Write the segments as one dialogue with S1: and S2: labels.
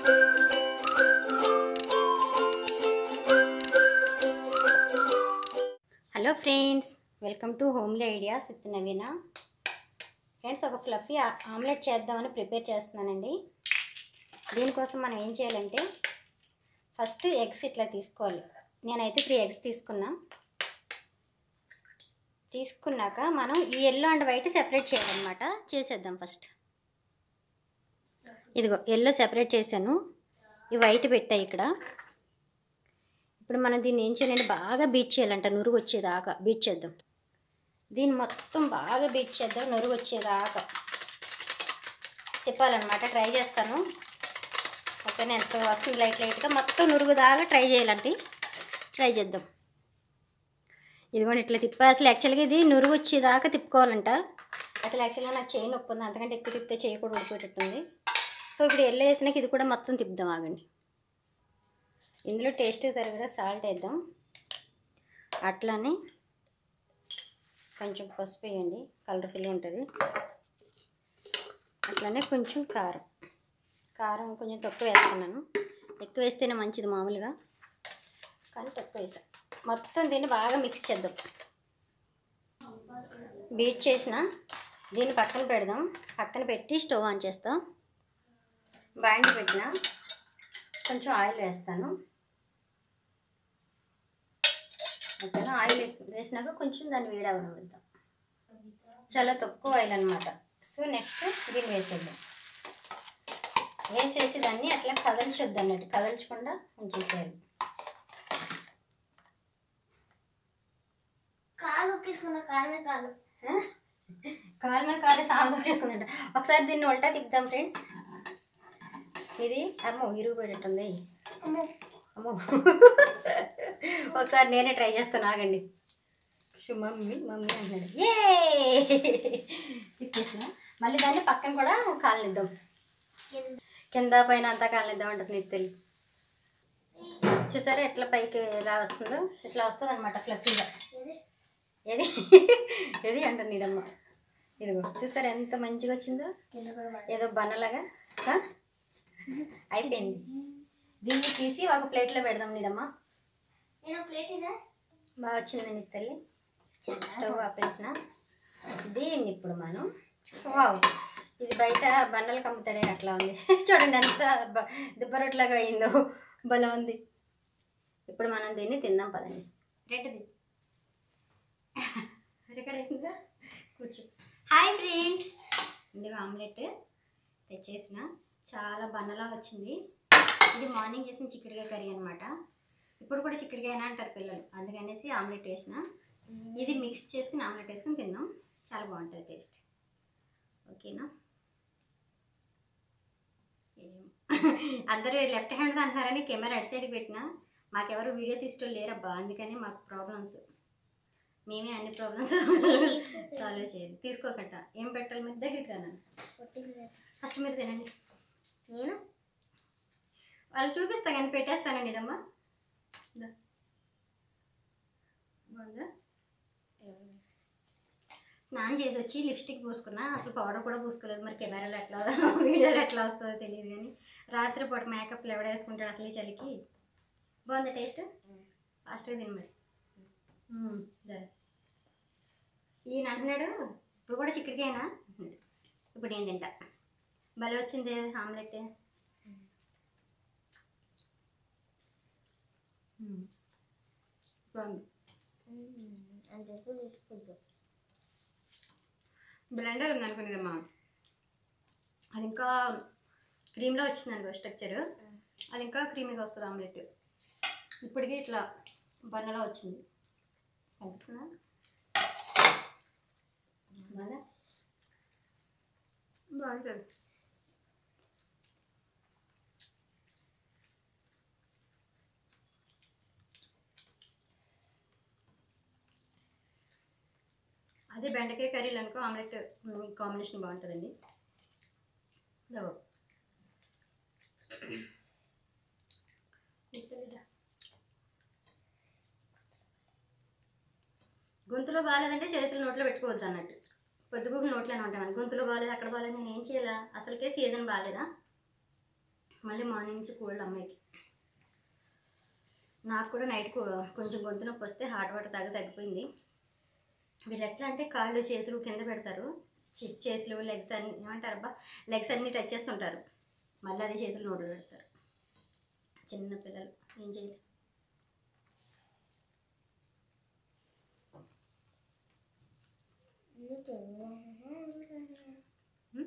S1: Hello friends welcome to homely ideas with Naveena friends ఒక fluffy ఆ- omelette చేద్దామని prepare చేస్తున్నానండి దీనికోసం మనం ఏం చేయాలంటే ఫస్ట్ ఎగ్స్ ఇట్లా తీసుకోవాలి నేనైతే త్రీ ఎగ్స్ తీసుకున్నా తీసుకున్నాక మనం ఈ ఎల్లో అండ్ వైట్ సెపరేట్ చేయాలన్నమాట చేసేద్దాం ఫస్ట్ ఇదిగో ఎల్లో సెపరేట్ చేశాను ఈ వైట్ పెట్టాయి ఇక్కడ ఇప్పుడు మనం దీన్ని ఏం చేయాలంటే బాగా బీట్ చేయాలంట నురుగు వచ్చేదాకా బీట్ చేద్దాం దీన్ని మొత్తం బాగా బీట్ చేద్దాం నురుగు వచ్చేదాకా తిప్పాలన్నమాట ట్రై చేస్తాను ఓకేనా ఎంత వస్తుంది లైట్ లైట్గా మొత్తం నురుగు దాకా ట్రై చేయాలంటే ట్రై చేద్దాం ఇదిగోండి ఇట్లా తిప్పా అసలు యాక్చువల్గా ఇది నురుగు వచ్చేదాకా తిప్పుకోవాలంట అసలు యాక్చువల్గా నాకు చేయి నొప్పి ఉంది అంతకంటే ఎక్కువ తిప్పితే చేయి కూడా ఊడిపోయేటట్టుంది సో ఇప్పుడు ఎల్లో వేసినాక ఇది కూడా మొత్తం తిప్పుదాం ఆగండి ఇందులో టేస్ట్ తరగడా సాల్ట్ వేద్దాం అట్లానే కొంచెం పసుపు వేయండి కలర్ఫుల్ ఉంటుంది అట్లానే కొంచెం కారం కారం కొంచెం తక్కువ వేస్తున్నాను ఎక్కువ వేస్తేనే మంచిది మామూలుగా కానీ తక్కువ వేసాను మొత్తం దీన్ని బాగా మిక్స్ చేద్దాం బీట్ చేసిన దీన్ని పక్కన పెడదాం పక్కన పెట్టి స్టవ్ ఆన్ చేస్తాం బాండి పెట్టిన కొంచెం ఆయిల్ వేస్తాను ఓకేనా ఆయిల్ వేసినాక కొంచెం దాన్ని వేడవనిద్దాం చాలా తక్కువ ఆయిల్ అనమాట సో నెక్స్ట్ దీన్ని వేసేద్దాం వేసేసి దాన్ని అట్లా కదల్చొద్దు అన్నట్టు కదల్చకుండా ఉంచేసేయాలి
S2: కాలు ఒక్కేసుకున్న కాలమే కాలు
S1: కాలు మీద కాలు సాగు తొక్కేసుకుందంట ఒకసారి దీన్ని ఉల్టా తిప్పుదాం ఫ్రెండ్స్ ఇది అమ్మో ఇరిగిపోయేటట్టుంది
S2: అమ్మో
S1: అమ్మో ఒకసారి నేనే ట్రై చేస్తాను ఆగండి షు మమ్మీ మమ్మీ అంటున్నాడు ఏ తిప్పేసిన మళ్ళీ దాన్ని పక్కన కూడా కాలనిద్దాం
S2: కింద
S1: కింద పైన అంతా కాలనిద్దాం అంటారు నీకు తెలియదు చూసారా ఎట్లా పైకి ఎలా వస్తుందో ఇట్లా వస్తుంది అనమాట ఫ్లఫీగా
S2: ఇది
S1: ఏది ఏది అంటారు నీడమ్మ ఇదిగో చూసారా ఎంత మంచిగా వచ్చిందో
S2: కింద కూడా పడదు.
S1: ఏదో బన్నలాగా ఆ? అయిపోయింది దీన్ని తీసి ఒక ప్లేట్లో పెడదాం నీడమ్మ
S2: నేను ప్లేట్ ఇదా
S1: బాగా వచ్చింది నీకు తల్లి స్టవ్ ఆపేసిన దీన్ని ఇప్పుడు మనం వావ్ ఇది బయట బన్నలకు అమ్ముతాడే అట్లా ఉంది చూడండి ఎంత బ- దుబ్బ రొట్టెలాగా అయిందో బలం ఉంది ఇప్పుడు మనం దీన్ని తిందాం పదండి రెడ్ది ఎక్కడ అవుతుందా కూర్చో హాయ్ ఫ్రెండ్స్ ఇందులో ఆమ్లెట్ తెచ్చేసిన చాలా బన్నలా వచ్చింది ఇది మార్నింగ్ చేసిన చిక్కుడుకాయ కర్రీ అనమాట ఇప్పుడు కూడా చిక్కుడుకాయనా అంటారు పిల్లలు అందుకనేసి ఆమ్లెట్ వేసిన ఇది మిక్స్ చేసుకుని ఆమ్లెట్ వేసుకుని తిందాం చాలా బాగుంటుంది టేస్ట్ ఓకేనా ఏం అందరూ లెఫ్ట్ హ్యాండ్ అంటున్నారని కెమెరా అటు సైడ్కి పెట్టినా మాకెవరు వీడియో తీసుకో లేరబ్బా అందుకని మాకు ప్రాబ్లమ్స్ మేమే అన్ని ప్రాబ్లమ్స్ సాల్వ్ చేయాలి తీసుకోకట ఏం పెట్టాలి మీరు దగ్గరికి రాను
S2: పొట్టిగా లేదు.
S1: ఫస్ట్ మీరు తినండి
S2: నేను
S1: వాళ్ళు చూపిస్తా కానీ పెట్టేస్తానండి ఇదమ్మా ఇదో. బాగుందా స్నానం చేసి వచ్చి లిప్స్టిక్ పూసుకున్నా అసలు పౌడర్ కూడా పూసుకోలేదు మరి కెమెరాలో ఎట్లా వీడియోలో ఎట్లా వస్తుందో తెలియదు కానీ రాత్రి పూట మేకప్లు ఎవడ వేసుకుంటాడు అసలు ఈ చలికి బాగుందా టేస్ట్ ఫాస్ట్గా తిని మరి మ్మ్, సరే ఈయన అంటున్నాడు ఇప్పుడు కూడా చిక్కడికైనా అంటున్నాడు ఇప్పుడు నేను తింటా భలే వచ్చింది ఆమ్లెట్ మ్మ్. బాగుంది
S2: అని చెప్పి తీసుకుంటాం
S1: బ్లెండర్ ఉంది అనుకునేదమ్మా అది ఇంకా క్రీమ్లో వచ్చింది అనుకో స్ట్రక్చర్ అది ఇంకా క్రీమీగా వస్తుంది ఆమ్లెట్ ఇప్పటికీ ఇట్లా బన్నలా వచ్చింది కనిపిస్తుందా బాగా బాగుంటుంది అదే బెండకాయ కర్రీలు అనుకో ఆమ్లెట్ కాంబినేషన్ బాగుంటుందండి ఇదో. గొంతులో బాగాలేదంటే చేతులు నోట్లో పెట్టుకోవద్దు అన్నట్టు పొద్దుగూకులు నోట్లోనే ఉంటాను గొంతులో బాగాలేదు అక్కడ బాగాలేదు నేను ఏం చేయాలా అసలుకే సీజన్ బాగాలేదా మళ్ళీ మార్నింగ్ నుంచి కోల్డ్ అమ్మాయికి నాకు కూడా నైట్ కొంచెం గొంతు నొప్పి వస్తే హాట్ వాటర్ తాగి తగ్గిపోయింది వీళ్ళు ఎట్లా అంటే కాళ్ళు చేతులు కింద పెడతారు చి- చేతులు లెగ్స్ అన్ని ఏమంటారు అబ్బా లెగ్స్ అన్ని టచ్ చేస్తుంటారు మళ్ళీ అదే చేతులు నోట్లు పెడతారు చిన్న పిల్లలు ఏం చేయరు హ్మ్?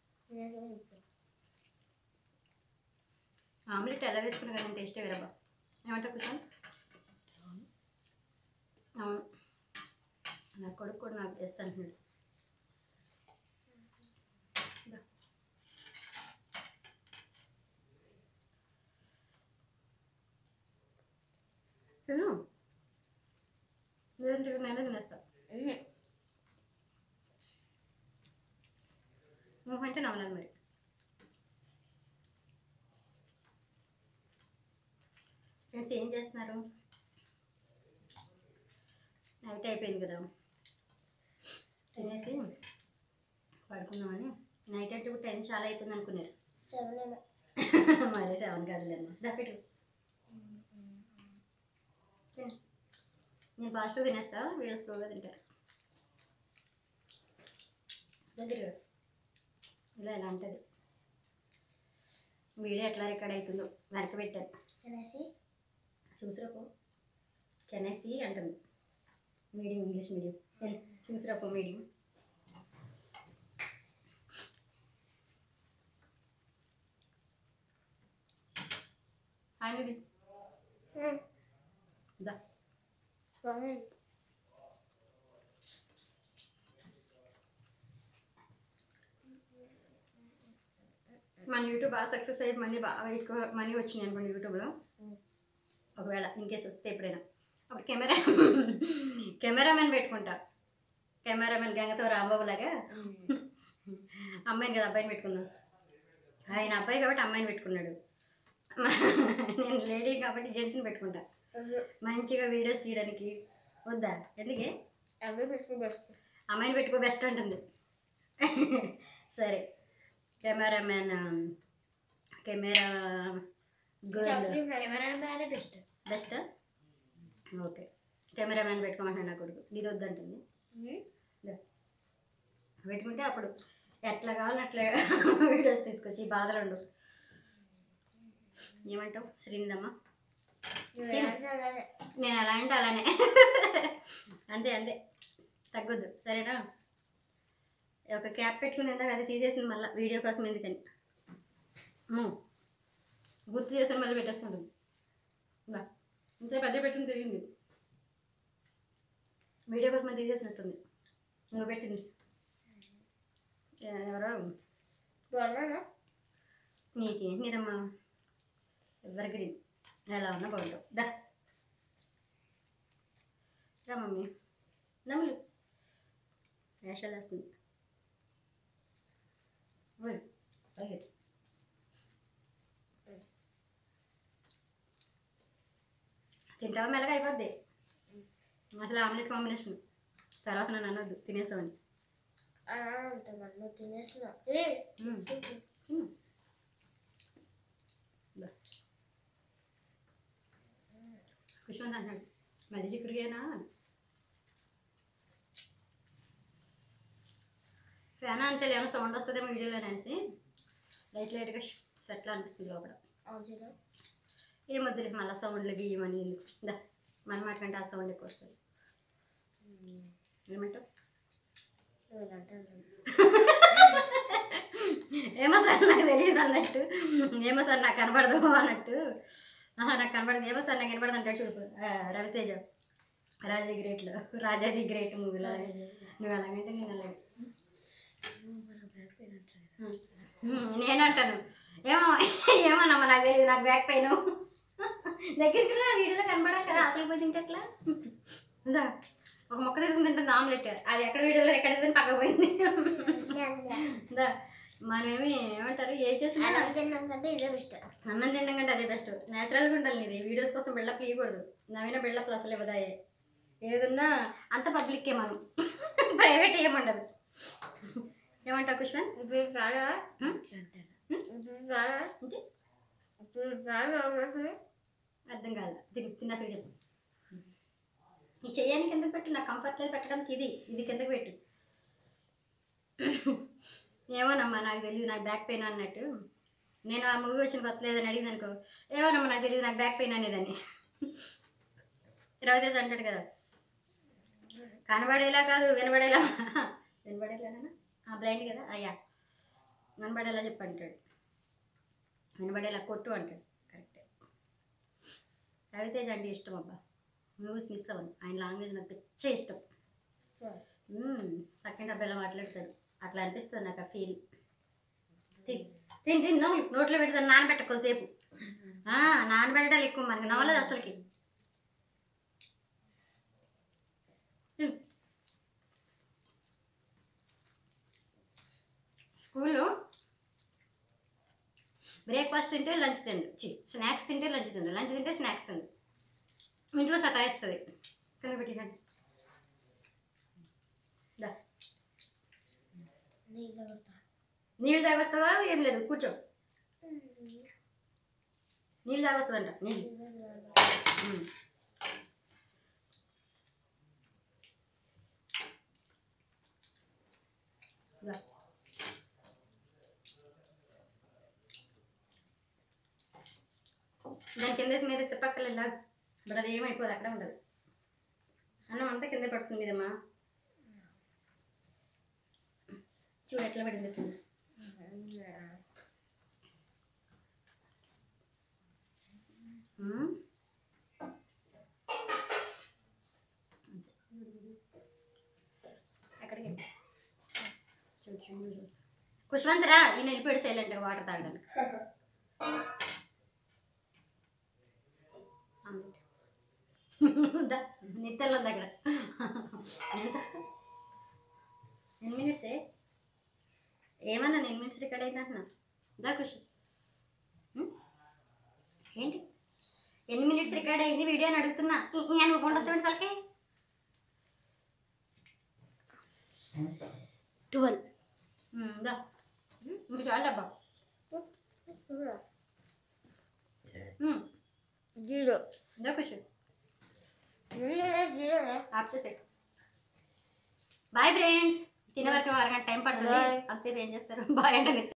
S1: ఆమ్లెట్ ఎలా వేసుకున్నా కదా టేస్టే వేరబ్బా ఏమంటావు కూర్చొని అవును నా కొడుకు కూడా నాకు వేస్తాను దా. తిను లేదంటే నేనే తినేస్తా నువ్వంటే నవ్వలేను మరి ఫ్రెండ్స్ ఏం చేస్తున్నారు నైట్ అయిపోయింది కదా తినేసి పడుకుందామని నైట్ అంటే ఇప్పుడు టైం చాలా అయిపోయింది అనుకున్నారు
S2: సెవెన్
S1: మరే సెవెన్ కాదులేమ్మా దప్పెట్టు తిను. నేను ఫాస్ట్గా తినేస్తా వీళ్ళు స్లోగా తింటారు దగ్గర ఇలా ఎలా ఉంటుంది వీడియో ఎట్లా రికార్డ్ అవుతుందో వెనక పెట్టాను
S2: అనేసి
S1: చూసిరాపో కెనెసి అంటుంది మీడియం ఇంగ్లీష్ మీడియం వెళ్ళి చూసిరాపో మీడియం హాయ్ మీడి దా మన యూట్యూబ్ బాగా సక్సెస్ అయ్యి మనీ బాగా ఎక్కువ మనీ వచ్చినాయి అనుకోండి యూట్యూబ్లో ఒకవేళ ఇన్ కేసు వస్తే ఎప్పుడైనా అప్పుడు కెమెరా కెమెరామెన్ పెట్టుకుంటా కెమెరామెన్ గంగతో రాంబాబు లాగా అమ్మాయిని కదా అబ్బాయిని పెట్టుకుందాం ఆయన అబ్బాయి కాబట్టి అమ్మాయిని పెట్టుకున్నాడు నేను లేడీ కాబట్టి జెంట్స్ని పెట్టుకుంటా మంచిగా వీడియోస్ తీయడానికి వద్దా ఎందుకే
S2: అవి పెట్టి బెస్ట్
S1: అమ్మాయిని పెట్టుకో బెస్ట్ అంటుంది సరే కెమెరామెన్ కెమెరా గర్ల్
S2: కెమెరా మ్యానే బెస్ట్
S1: బెస్ట్ ఓకే కెమెరామ్యాన్ పెట్టుకోమంటున్నాడు నా కొడుకు నీది వద్దంటుంది దా. పెట్టుకుంటే అప్పుడు ఎట్లా కావాలో అట్లా వీడియోస్ తీసుకొచ్చి ఈ బాధలు ఉండు ఏమంటావు శ్రీనిదమ్మ నేను ఎలా అంటే అలానే అంతే అంతే తగ్గొద్దు సరేనా ఒక క్యాప్ పెట్టుకుని ఇందాక అది తీసేసింది మళ్ళీ వీడియో కోసం ఎందుకని ఉమ్. గుర్తు చేసాను మళ్ళీ పెట్టేసుకుంటుంది బా ఇంతసేపు అదే పెట్టుకుని తిరిగింది వీడియో కోసం అది తీసేసినట్టుంది నువ్వు పెట్టింది ఎవరో
S2: బాగున్నానా
S1: నీకు నీదమ్మా ఎవరి గ్రీన్ ఎలా ఉన్నా బాగుంటావు దా రా మమ్మీ నమ్ములు వేషాలు వేస్తుంది ఓయ్, పైకి. తింటావా మెల్లగా అయిపోద్ది అసలు ఆమ్లెట్ కాంబినేషన్ తర్వాత నన్ను అనొద్దు తినేసావని
S2: అలా ఉంటాం నువ్వు తినేస్తున్నా ఏ
S1: మ్మ్. మ్మ్. దా. కుష్మంత్ అంటున్నాడు మళ్ళీ చిక్కుడుకేనా ఫ్యాన్ అంచాలి ఏమైనా సౌండ్ వస్తుందేమో వీడియోలో అనేసి లైట్ లైట్గా స్వెట్లో అనిపిస్తుంది లోపల
S2: అవును
S1: ఏం వద్దులే మళ్ళీ సౌండ్లు గీయమని ఎందుకు దా మన మాట కంటే ఆ సౌండ్ ఎక్కువ వస్తుంది ఏమంటావు
S2: నువ్వు ఇలా అంటావు
S1: ఏమో సార్ నాకు తెలియదు అన్నట్టు ఏమో సార్ నాకు కనపడదు అన్నట్టు ఆహా నాకు కనపడదు ఏమో సార్ నాకు కనపడదు అంటాడు చూడు ఆ, రవితేజ రాజీ గ్రేట్లో రాజాది గ్రేట్ మూవీలో నువ్వు అలాగంటే నేను అలాగే ఉమ్, నేనంటాను ఏమో ఏమోనమ్మా నాకు తెలియదు నాకు బ్యాక్ పెయిన్ దగ్గరికి రా వీడియోలో కనపడాలి కదా అసలు పోయి తింటట్లా ఉందా ఒక మొక్క తీసుకుని తింటుంది ఆమ్లెట్ అది ఎక్కడ వీడియోలో ఎక్కడ తిని పక్క పోయింది ఉందా మనమేమి ఏమంటారు ఏ చేసినా
S2: అన్నం తిన్నాం కంటే ఇదే బెస్ట్
S1: అన్నం తినడం కంటే అదే బెస్ట్ న్యాచురల్గా ఉండాలి నీది వీడియోస్ కోసం బిల్డప్ ఇవ్వకూడదు నవీన బిల్డప్లు అసలు ఇవ్వదాయే ఏదున్నా అంత పబ్లిక్కే మనం ప్రైవేట్ ఏముండదు ఏమంటావు కుష్వన్
S2: ఇప్పుడు కాదా
S1: హ్మ్?
S2: ఇప్పుడు కాదా
S1: అంతే అర్థం కాదు తిని తిన్నాక చెప్పు ఈ చెయ్యానికి ఎందుకు పెట్టు నాకు కంఫర్ట్ లేదు పెట్టడానికి ఇది ఇది కిందకు పెట్టు ఏమోనమ్మా నాకు తెలియదు నాకు బ్యాక్ పెయిన్ అన్నట్టు నేను ఆ మూవీ వచ్చిన కొత్త లేదని అడిగింది అనుకో ఏమోనమ్మా నాకు తెలియదు నాకు బ్యాక్ పెయిన్ అనేదని రవితేజ్ అంటాడు కదా కనబడేలా కాదు వినబడేలా వినబడేలానా బ్లైండ్ కదా అయ్యా వినబడేలా చెప్పు అంటాడు వినబడేలా కొట్టు అంటాడు కరెక్టే రవితేజ్ అంటే ఇష్టం అబ్బా మూవీస్ మిస్ అవ్వను ఆయన లాంగ్వేజ్ నాకు పిచ్చ ఇష్టం పక్కన డబ్బా ఎలా మాట్లాడతాడు అట్లా అనిపిస్తుంది నాకు ఆ ఫీల్ తిని తిని తిని నవ్వులు నోట్లో పెడతాను నానబెట్ట కొద్దిసేపు ఆ, నానబెట్టడాలు ఎక్కువ మనకి నవ్వలేదు అసలుకి తిను. స్కూల్లో బ్రేక్ఫాస్ట్ తింటే లంచ్ తిండు చి స్నాక్స్ తింటే లంచ్ తింది లంచ్ తింటే స్నాక్స్ తింది ఇంట్లో సతాయిస్తుంది కింద పెట్టిరండి దా
S2: నీళ్ళు వస్తా
S1: నీళ్ళు తాగొస్తావా ఏం లేదు కూర్చో నీళ్ళు తాగొస్తుందంట నీళ్ళు ఉమ్. దా. దాని కింద వేసి మీద ఇస్తే పక్కన వెళ్ళా బట్ అది ఏమైపోదు అక్కడ ఉండదు అన్నం అంతా కింద పడుతుంది ఇదమ్మా చూడు ఎట్లా పడింది కింద ఉమ్. అక్కడికి చూడు చూడు చూడు కుష్వంతరా ఈయన వెళ్ళిపోయాడు సైలెంట్గా వాటర్ తాగడానికి ఆమ్లెట్ దా నిత్తెల్లో ఉంది అక్కడ ఎంత? ఎన్ని మినిట్సే ఏమన్నా ఎన్ని మినిట్స్ రికార్డ్ అయింది అంటున్నా దా ఖుషి ఉమ్? ఏంటి ఎన్ని మినిట్స్ రికార్డ్ అయింది వీడియో అని అడుగుతున్నా ఈ- ఈ అని ఉండొచ్చు తలకే ట్వెల్వ్ దా ఇంకా చాలు డబ్బా ఉమ్,
S2: జీరో
S1: దా ఖుషి
S2: జీరో
S1: ఆఫ్ చేసే బాయ్ ఫ్రెండ్స్ తినే వరకు అరగంట టైం పడుతుంది
S2: Bye.
S1: అంతసేపు ఏం చేస్తారు బాయ్ అంటే